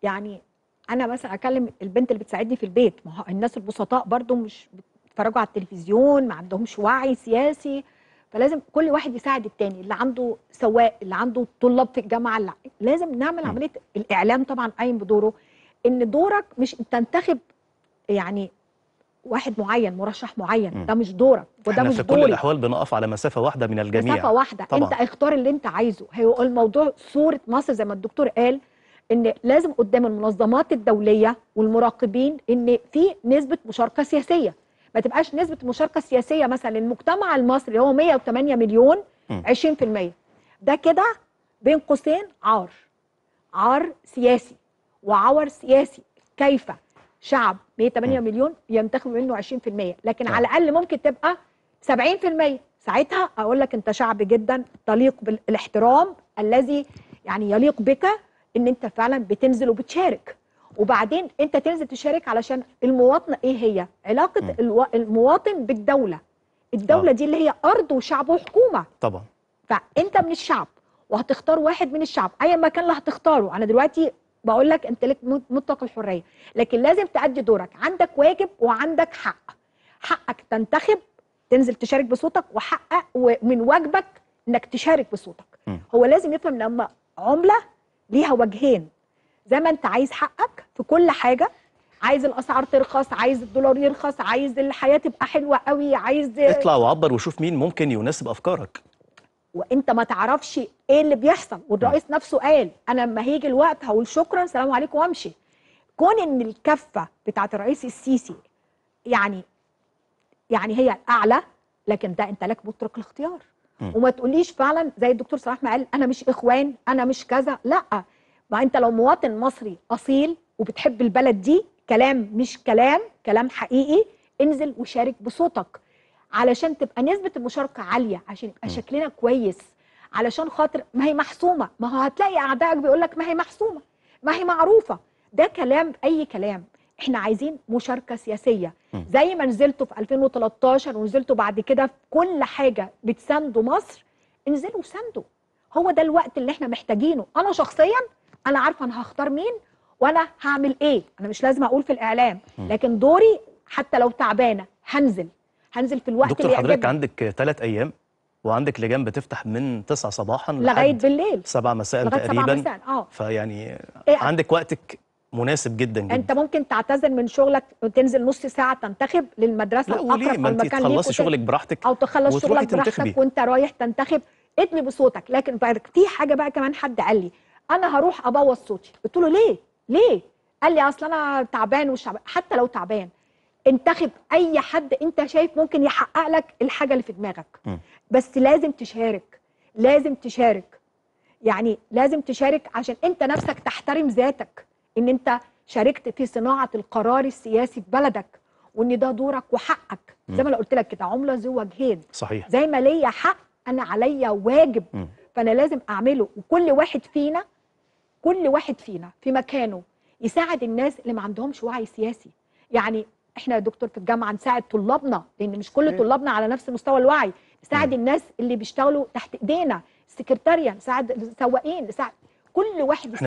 يعني انا مثلا اكلم البنت اللي بتساعدني في البيت ما هو الناس البسطاء برضو مش بيتفرجوا على التلفزيون ما عندهمش وعي سياسي فلازم كل واحد يساعد التاني اللي عنده سواق اللي عنده طلاب في الجامعه اللي لازم نعمل م. عمليه الاعلام طبعا قايم بدوره ان دورك مش انت تنتخب يعني واحد معين مرشح معين م. ده مش دورك وده احنا مش في كل دوري الأحوال بنقف على مسافة واحدة من الجميع مسافه واحده طبعا. انت اختار اللي انت عايزه هو الموضوع صوره مصر زي ما الدكتور قال ان لازم قدام المنظمات الدوليه والمراقبين ان في نسبه مشاركه سياسيه ما تبقاش نسبه المشاركه السياسيه مثلا المجتمع المصري اللي هو 108 مليون م. 20% ده كده بين قوسين عار عار سياسي وعور سياسي كيف شعب 108 م. مليون ينتخب منه 20% لكن نعم. على الاقل ممكن تبقى 70% ساعتها اقول لك انت شعب جدا تليق بالاحترام الذي يعني يليق بك ان انت فعلا بتنزل وبتشارك وبعدين انت تنزل تشارك علشان المواطنه ايه هي علاقه م. الو... المواطن بالدوله الدوله آه. دي اللي هي ارض وشعب وحكومه طبعا فانت من الشعب وهتختار واحد من الشعب ايا ما كان اللي هتختاره انا دلوقتي بقول لك انت لك مطلق الحريه لكن لازم تأدي دورك عندك واجب وعندك حق حقك تنتخب تنزل تشارك بصوتك وحقك ومن واجبك انك تشارك بصوتك م. هو لازم يفهم لما عمله ليها وجهين زي ما انت عايز حقك في كل حاجه عايز الاسعار ترخص عايز الدولار يرخص عايز الحياه تبقى حلوه قوي عايز اطلع وعبر وشوف مين ممكن يناسب أفكارك وانت ما تعرفش ايه اللي بيحصل والرئيس نفسه قال انا لما هيجي الوقت هقول شكرا سلام عليكم وامشي كون ان الكفه بتاعت الرئيس السيسي يعني يعني هي الاعلى لكن ده انت لك مطلق الاختيار م. وما تقوليش فعلا زي الدكتور صلاح ما قال انا مش اخوان انا مش كذا لا ما انت لو مواطن مصري اصيل وبتحب البلد دي كلام مش كلام كلام حقيقي انزل وشارك بصوتك علشان تبقى نسبة المشاركة عالية عشان يبقى م. شكلنا كويس علشان خاطر ما هي محسومة ما هو هتلاقي أعدائك بيقول لك ما هي محسومة ما هي معروفة ده كلام أي كلام احنا عايزين مشاركة سياسية م. زي ما نزلتوا في 2013 ونزلتوا بعد كده في كل حاجة بتساندوا مصر انزلوا وساندوا هو ده الوقت اللي احنا محتاجينه انا شخصيا انا عارفة انا هختار مين وانا هعمل ايه انا مش لازم اقول في الاعلام م. لكن دوري حتى لو تعبانة هنزل هنزل في الوقت دكتور اللي حضرتك يعجبني عندك ثلاث أيام وعندك لجان بتفتح من 9 صباحا لغايه لحد بالليل 7 مساء لغايه 7 تقريبا مساء اه فيعني إيه؟ عندك وقتك مناسب جدا جدا انت ممكن تعتذر من شغلك وتنزل نص ساعه تنتخب للمدرسه لا وليه الاقرب ما او انت المكان ليك تخلصي وت- شغلك براحتك او تخلص وتروحي شغلك براحتك تنتخبي. وانت رايح تنتخب ادلي بصوتك لكن بعد في حاجه بقى كمان حد قال لي انا هروح ابوظ صوتي قلت له ليه ليه قال لي اصل انا تعبان ومش تعبان حتى لو تعبان انتخب اي حد انت شايف ممكن يحقق لك الحاجه اللي في دماغك م. بس لازم تشارك لازم تشارك يعني لازم تشارك عشان انت نفسك تحترم ذاتك ان انت شاركت في صناعه القرار السياسي في بلدك وان ده دورك وحقك زي ما انا قلت لك كده عمله ذو وجهين صحيح زي ما ليا حق انا عليا واجب م. فانا لازم اعمله وكل واحد فينا كل واحد فينا في مكانه يساعد الناس اللي ما عندهمش وعي سياسي يعني احنا يا دكتور في الجامعه نساعد طلابنا لان مش كل إيه. طلابنا على نفس مستوى الوعي نساعد مم. الناس اللي بيشتغلوا تحت ايدينا السكرتاريه نساعد السواقين نساعد كل واحد